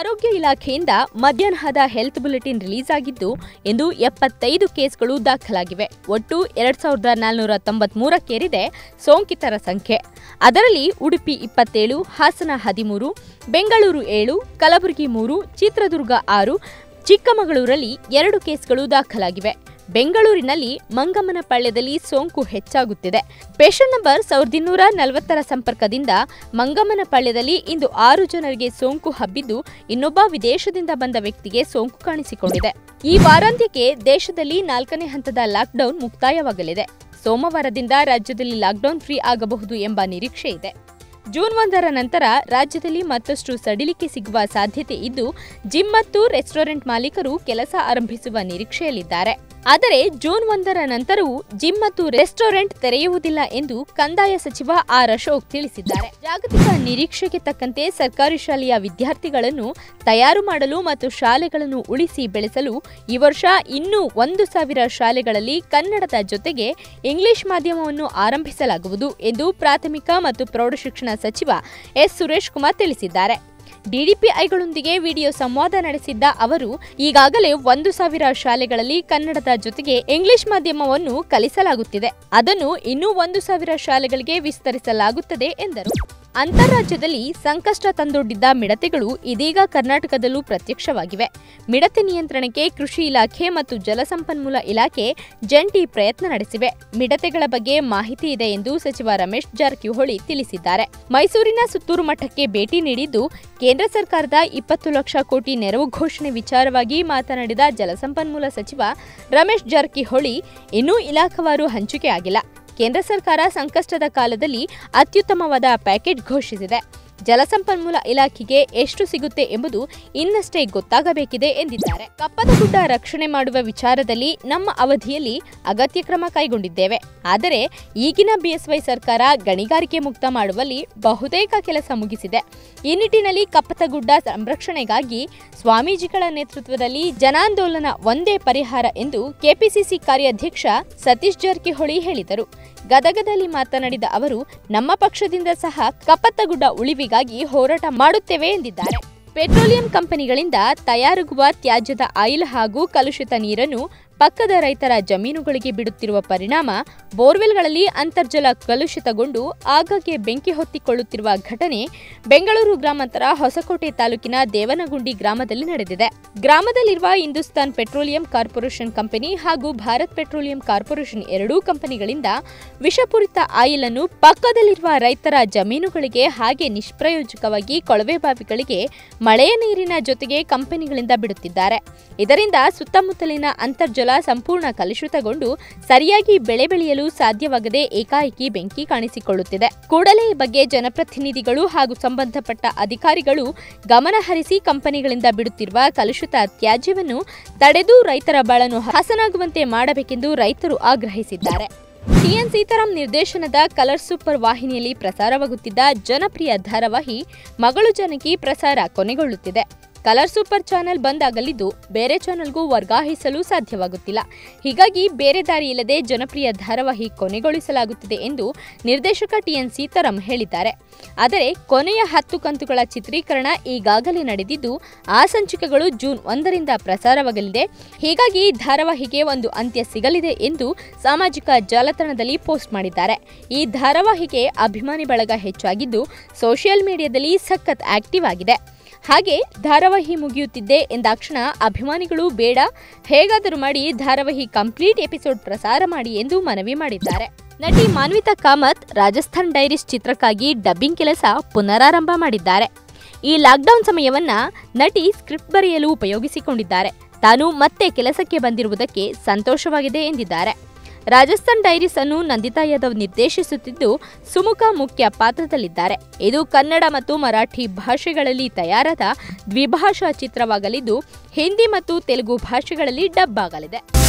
ಆರೋಗ್ಯ ಇಲಾಖೆಯಿಂದ ಮಧ್ಯಾಹ್ನದ ಹೆಲ್ತ್ ಬುಲೆಟಿನ್ ರಿಲೀಸ್ ಆಗಿದ್ದು ಇಂದು ಎಪ್ಪತ್ತೈದು ಕೇಸ್ಗಳು ದಾಖಲಾಗಿವೆ ಒಟ್ಟು ಎರಡ್ ಸಾವಿರದ ನಾಲ್ನೂರ ತೊಂಬತ್ಮೂರಕ್ಕೇರಿದೆ ಸೋಂಕಿತರ ಸಂಖ್ಯೆ ಅದರಲ್ಲಿ ಉಡುಪಿ ಇಪ್ಪತ್ತೇಳು ಹಾಸನ ಹದಿಮೂರು ಬೆಂಗಳೂರು ಏಳು ಕಲಬುರಗಿ ಮೂರು ಚಿತ್ರದುರ್ಗ ಆರು ಚಿಕ್ಕಮಗಳೂರಲ್ಲಿ ಎರಡು ಕೇಸ್ಗಳು ದಾಖಲಾಗಿವೆ ಬೆಂಗಳೂರಿನಲ್ಲಿ ಮಂಗಮ್ಮನ ಪಾಳ್ಯದಲ್ಲಿ ಸೋಂಕು ಹೆಚ್ಚಾಗುತ್ತಿದೆ ಪೇಷಂಟ್ ನಂಬರ್ ಸಾವಿರದ ಇನ್ನೂರ ನಲವತ್ತರ ಸಂಪರ್ಕದಿಂದ ಮಂಗಮ್ಮನ ಪಾಳ್ಯದಲ್ಲಿ ಇಂದು ಆರು ಜನರಿಗೆ ಸೋಂಕು ಹಬ್ಬಿದ್ದು ಇನ್ನೊಬ್ಬ ವಿದೇಶದಿಂದ ಬಂದ ವ್ಯಕ್ತಿಗೆ ಸೋಂಕು ಕಾಣಿಸಿಕೊಂಡಿದೆ ಈ ವಾರಾಂತ್ಯಕ್ಕೆ ದೇಶದಲ್ಲಿ ನಾಲ್ಕನೇ ಹಂತದ ಲಾಕ್ಡೌನ್ ಮುಕ್ತಾಯವಾಗಲಿದೆ ಸೋಮವಾರದಿಂದ ರಾಜ್ಯದಲ್ಲಿ ಲಾಕ್ಡೌನ್ ಫ್ರೀ ಆಗಬಹುದು ಎಂಬ ನಿರೀಕ್ಷೆ ಇದೆ ಜೂನ್ ಒಂದರ ನಂತರ ರಾಜ್ಯದಲ್ಲಿ ಮತ್ತಷ್ಟು ಸಡಿಲಿಕೆ ಸಿಗುವ ಸಾಧ್ಯತೆ ಇದ್ದು ಜಿಮ್ ಮತ್ತು ರೆಸ್ಟೋರೆಂಟ್ ಮಾಲೀಕರು ಕೆಲಸ ಆರಂಭಿಸುವ ನಿರೀಕ್ಷೆಯಲ್ಲಿದ್ದಾರೆ ಆದರೆ ಜೂನ್ ಒಂದರ ನಂತರವೂ ಜಿಮ್ ಮತ್ತು ರೆಸ್ಟೋರೆಂಟ್ ತೆರೆಯುವುದಿಲ್ಲ ಎಂದು ಕಂದಾಯ ಸಚಿವ ಆರ್ ಅಶೋಕ್ ತಿಳಿಸಿದ್ದಾರೆ ಜಾಗತಿಕ ನಿರೀಕ್ಷೆಗೆ ತಕ್ಕಂತೆ ಸರ್ಕಾರಿ ಶಾಲೆಯ ವಿದ್ಯಾರ್ಥಿಗಳನ್ನು ತಯಾರು ಮಾಡಲು ಮತ್ತು ಶಾಲೆಗಳನ್ನು ಉಳಿಸಿ ಬೆಳೆಸಲು ಈ ವರ್ಷ ಇನ್ನೂ ಒಂದು ಸಾವಿರ ಶಾಲೆಗಳಲ್ಲಿ ಕನ್ನಡದ ಜೊತೆಗೆ ಇಂಗ್ಲಿಷ್ ಮಾಧ್ಯಮವನ್ನು ಆರಂಭಿಸಲಾಗುವುದು ಎಂದು ಪ್ರಾಥಮಿಕ ಮತ್ತು ಪ್ರೌಢಶಿಕ್ಷಣ ಸಚಿವ ಎಸ್ ಸುರೇಶ್ ಕುಮಾರ್ ತಿಳಿಸಿದ್ದಾರೆ ಡಿಡಿಪಿಐಗಳೊಂದಿಗೆ ವಿಡಿಯೋ ಸಂವಾದ ನಡೆಸಿದ್ದ ಅವರು ಈಗಾಗಲೇ ಒಂದು ಸಾವಿರ ಶಾಲೆಗಳಲ್ಲಿ ಕನ್ನಡದ ಜೊತೆಗೆ ಇಂಗ್ಲಿಷ್ ಮಾಧ್ಯಮವನ್ನು ಕಲಿಸಲಾಗುತ್ತಿದೆ ಅದನ್ನು ಇನ್ನೂ ಒಂದು ಸಾವಿರ ಶಾಲೆಗಳಿಗೆ ವಿಸ್ತರಿಸಲಾಗುತ್ತದೆ ಎಂದರು ಅಂತಾರಾಜ್ಯದಲ್ಲಿ ಸಂಕಷ್ಟ ತಂದೊಡ್ಡಿದ್ದ ಮಿಡತೆಗಳು ಇದೀಗ ಕರ್ನಾಟಕದಲ್ಲೂ ಪ್ರತ್ಯಕ್ಷವಾಗಿವೆ ಮಿಡತೆ ನಿಯಂತ್ರಣಕ್ಕೆ ಕೃಷಿ ಇಲಾಖೆ ಮತ್ತು ಜಲಸಂಪನ್ಮೂಲ ಇಲಾಖೆ ಜಂಟಿ ಪ್ರಯತ್ನ ನಡೆಸಿವೆ ಮಿಡತೆಗಳ ಬಗ್ಗೆ ಮಾಹಿತಿ ಇದೆ ಎಂದು ಸಚಿವ ರಮೇಶ್ ಜಾರಕಿಹೊಳಿ ತಿಳಿಸಿದ್ದಾರೆ ಮೈಸೂರಿನ ಸುತ್ತೂರು ಮಠಕ್ಕೆ ಭೇಟಿ ನೀಡಿದ್ದು ಕೇಂದ್ರ ಸರ್ಕಾರದ ಇಪ್ಪತ್ತು ಲಕ್ಷ ಕೋಟಿ ನೆರವು ಘೋಷಣೆ ವಿಚಾರವಾಗಿ ಮಾತನಾಡಿದ ಜಲಸಂಪನ್ಮೂಲ ಸಚಿವ ರಮೇಶ್ ಜಾರಕಿಹೊಳಿ ಇನ್ನೂ ಇಲಾಖಾವಾರು ಹಂಚಿಕೆ ಆಗಿಲ್ಲ ಕೇಂದ್ರ ಸರ್ಕಾರ ಸಂಕಷ್ಟದ ಕಾಲದಲ್ಲಿ ಅತ್ಯುತ್ತಮವಾದ ಪ್ಯಾಕೇಜ್ ಘೋಷಿಸಿದೆ ಜಲಸಂಪನ್ಮೂಲ ಇಲಾಖೆಗೆ ಎಷ್ಟು ಸಿಗುತ್ತೆ ಎಂಬುದು ಇನ್ನಷ್ಟೇ ಗೊತ್ತಾಗಬೇಕಿದೆ ಎಂದಿದ್ದಾರೆ ಕಪ್ಪದಗುಡ್ಡ ರಕ್ಷಣೆ ಮಾಡುವ ವಿಚಾರದಲ್ಲಿ ನಮ್ಮ ಅವಧಿಯಲ್ಲಿ ಅಗತ್ಯ ಕ್ರಮ ಕೈಗೊಂಡಿದ್ದೇವೆ ಆದರೆ ಈಗಿನ ಬಿಎಸ್ವೈ ಸರ್ಕಾರ ಗಣಿಗಾರಿಕೆ ಮುಕ್ತ ಮಾಡುವಲ್ಲಿ ಬಹುತೇಕ ಕೆಲಸ ಮುಗಿಸಿದೆ ಈ ನಿಟ್ಟಿನಲ್ಲಿ ಕಪ್ಪತಗುಡ್ಡ ಸಂರಕ್ಷಣೆಗಾಗಿ ಸ್ವಾಮೀಜಿಗಳ ನೇತೃತ್ವದಲ್ಲಿ ಜನಾಂದೋಲನ ಒಂದೇ ಪರಿಹಾರ ಎಂದು ಕೆಪಿಸಿಸಿ ಕಾರ್ಯಾಧ್ಯಕ್ಷ ಸತೀಶ್ ಜಾರಕಿಹೊಳಿ ಹೇಳಿದರು ಗದಗದಲ್ಲಿ ಮಾತನಾಡಿದ ಅವರು ನಮ್ಮ ಪಕ್ಷದಿಂದ ಸಹ ಕಪ್ಪತ್ತಗುಡ್ಡ ಉಳಿವಿಗಾಗಿ ಹೋರಾಟ ಮಾಡುತ್ತೇವೆ ಎಂದಿದ್ದಾರೆ ಪೆಟ್ರೋಲಿಯಂ ಕಂಪನಿಗಳಿಂದ ತಯಾರಾಗುವ ತ್ಯಾಜ್ಯದ ಆಯಿಲ್ ಹಾಗೂ ಕಲುಷಿತ ನೀರನ್ನು ಪಕ್ಕದ ರೈತರ ಜಮೀನುಗಳಿಗೆ ಬಿಡುತ್ತಿರುವ ಪರಿಣಾಮ ಬೋರ್ವೆಲ್ಗಳಲ್ಲಿ ಅಂತರ್ಜಲ ಕಲುಷಿತಗೊಂಡು ಆಗಾಗ್ಗೆ ಬೆಂಕಿ ಹೊತ್ತಿಕೊಳ್ಳುತ್ತಿರುವ ಘಟನೆ ಬೆಂಗಳೂರು ಗ್ರಾಮಾಂತರ ಹೊಸಕೋಟೆ ತಾಲೂಕಿನ ದೇವನಗುಂಡಿ ಗ್ರಾಮದಲ್ಲಿ ನಡೆದಿದೆ ಗ್ರಾಮದಲ್ಲಿರುವ ಹಿಂದೂಸ್ತಾನ್ ಪೆಟ್ರೋಲಿಯಂ ಕಾರ್ಪೊರೇಷನ್ ಕಂಪನಿ ಹಾಗೂ ಭಾರತ್ ಪೆಟ್ರೋಲಿಯಂ ಕಾರ್ಪೊರೇಷನ್ ಎರಡೂ ಕಂಪನಿಗಳಿಂದ ವಿಷಪೂರಿತ ಆಯಿಲ್ ಅನ್ನು ಪಕ್ಕದಲ್ಲಿರುವ ರೈತರ ಜಮೀನುಗಳಿಗೆ ಹಾಗೆ ನಿಷ್ಪ್ರಯೋಜಕವಾಗಿ ಕೊಳವೆ ಬಾವಿಗಳಿಗೆ ಮಳೆಯ ನೀರಿನ ಜೊತೆಗೆ ಕಂಪನಿಗಳಿಂದ ಬಿಡುತ್ತಿದ್ದಾರೆ ಇದರಿಂದ ಸುತ್ತಮುತ್ತಲಿನ ಅಂತರ್ಜಲ ಸಂಪೂರ್ಣ ಕಲುಷಿತಗೊಂಡು ಸರಿಯಾಗಿ ಬೆಳೆ ಬೆಳೆಯಲು ಸಾಧ್ಯವಾಗದೆ ಏಕಾಏಕಿ ಬೆಂಕಿ ಕಾಣಿಸಿಕೊಳ್ಳುತ್ತಿದೆ ಕೂಡಲೇ ಈ ಬಗ್ಗೆ ಜನಪ್ರತಿನಿಧಿಗಳು ಹಾಗೂ ಸಂಬಂಧಪಟ್ಟ ಅಧಿಕಾರಿಗಳು ಗಮನ ಹರಿಸಿ ಕಂಪನಿಗಳಿಂದ ಬಿಡುತ್ತಿರುವ ಕಲುಷಿತ ತ್ಯಾಜ್ಯವನ್ನು ತಡೆದು ರೈತರ ಬಾಳನ್ನು ಹಸನಾಗುವಂತೆ ಮಾಡಬೇಕೆಂದು ರೈತರು ಆಗ್ರಹಿಸಿದ್ದಾರೆ ಟಿಎನ್ ಸೀತಾರಾಮ್ ನಿರ್ದೇಶನದ ಕಲರ್ ಸೂಪರ್ ವಾಹಿನಿಯಲ್ಲಿ ಪ್ರಸಾರವಾಗುತ್ತಿದ್ದ ಜನಪ್ರಿಯ ಧಾರಾವಾಹಿ ಮಗಳು ಜನಕಿ ಪ್ರಸಾರ ಕೊನೆಗೊಳ್ಳುತ್ತಿದೆ ಕಲರ್ ಸೂಪರ್ ಚಾನೆಲ್ ಬಂದಾಗಲಿದ್ದು ಬೇರೆ ಚಾನೆಲ್ಗೂ ವರ್ಗಾಯಿಸಲು ಸಾಧ್ಯವಾಗುತ್ತಿಲ್ಲ ಹೀಗಾಗಿ ಬೇರೆ ದಾರಿ ಇಲ್ಲದೆ ಜನಪ್ರಿಯ ಧಾರಾವಾಹಿ ಕೊನೆಗೊಳಿಸಲಾಗುತ್ತಿದೆ ಎಂದು ನಿರ್ದೇಶಕ ಟಿಎನ್ ಸೀತಾರಾಮ್ ಹೇಳಿದ್ದಾರೆ ಆದರೆ ಕೊನೆಯ ಹತ್ತು ಕಂತುಗಳ ಚಿತ್ರೀಕರಣ ಈಗಾಗಲೇ ನಡೆದಿದ್ದು ಆ ಸಂಚಿಕೆಗಳು ಜೂನ್ ಒಂದರಿಂದ ಪ್ರಸಾರವಾಗಲಿದೆ ಹೀಗಾಗಿ ಈ ಧಾರಾವಾಹಿಗೆ ಒಂದು ಅಂತ್ಯ ಸಿಗಲಿದೆ ಎಂದು ಸಾಮಾಜಿಕ ಜಾಲತಾಣದಲ್ಲಿ ಪೋಸ್ಟ್ ಮಾಡಿದ್ದಾರೆ ಈ ಧಾರಾವಾಹಿಗೆ ಅಭಿಮಾನಿ ಬಳಗ ಹೆಚ್ಚಾಗಿದ್ದು ಸೋಷಿಯಲ್ ಮೀಡಿಯಾದಲ್ಲಿ ಸಖತ್ ಆಕ್ಟಿವ್ ಆಗಿದೆ ಹಾಗೆ ಧಾರಾವಾಹಿ ಮುಗಿಯುತ್ತಿದ್ದೆ ಎಂದಾಕ್ಷಣ ಅಭಿಮಾನಿಗಳು ಬೇಡ ಹೇಗಾದರೂ ಮಾಡಿ ಧಾರಾವಾಹಿ ಕಂಪ್ಲೀಟ್ ಎಪಿಸೋಡ್ ಪ್ರಸಾರ ಮಾಡಿ ಎಂದು ಮನವಿ ಮಾಡಿದ್ದಾರೆ ನಟಿ ಮಾನ್ವಿತಾ ಕಾಮತ್ ರಾಜಸ್ಥಾನ್ ಡೈರೀಸ್ ಚಿತ್ರಕ್ಕಾಗಿ ಡಬ್ಬಿಂಗ್ ಕೆಲಸ ಪುನರಾರಂಭ ಮಾಡಿದ್ದಾರೆ ಈ ಲಾಕ್ಡೌನ್ ಸಮಯವನ್ನ ನಟಿ ಸ್ಕ್ರಿಪ್ಟ್ ಬರೆಯಲು ಉಪಯೋಗಿಸಿಕೊಂಡಿದ್ದಾರೆ ತಾನು ಮತ್ತೆ ಕೆಲಸಕ್ಕೆ ಬಂದಿರುವುದಕ್ಕೆ ಸಂತೋಷವಾಗಿದೆ ಎಂದಿದ್ದಾರೆ ರಾಜಸ್ಥಾನ್ ಡೈರೀಸ್ ಅನ್ನು ನಂದಿತಾ ಯಾದವ್ ನಿರ್ದೇಶಿಸುತ್ತಿದ್ದು ಸುಮುಖ ಮುಖ್ಯ ಪಾತ್ರದಲ್ಲಿದ್ದಾರೆ ಇದು ಕನ್ನಡ ಮತ್ತು ಮರಾಠಿ ಭಾಷೆಗಳಲ್ಲಿ ತಯಾರಾದ ದ್ವಿಭಾಷಾ ಚಿತ್ರವಾಗಲಿದ್ದು ಹಿಂದಿ ಮತ್ತು ತೆಲುಗು ಭಾಷೆಗಳಲ್ಲಿ ಡಬ್ ಆಗಲಿದೆ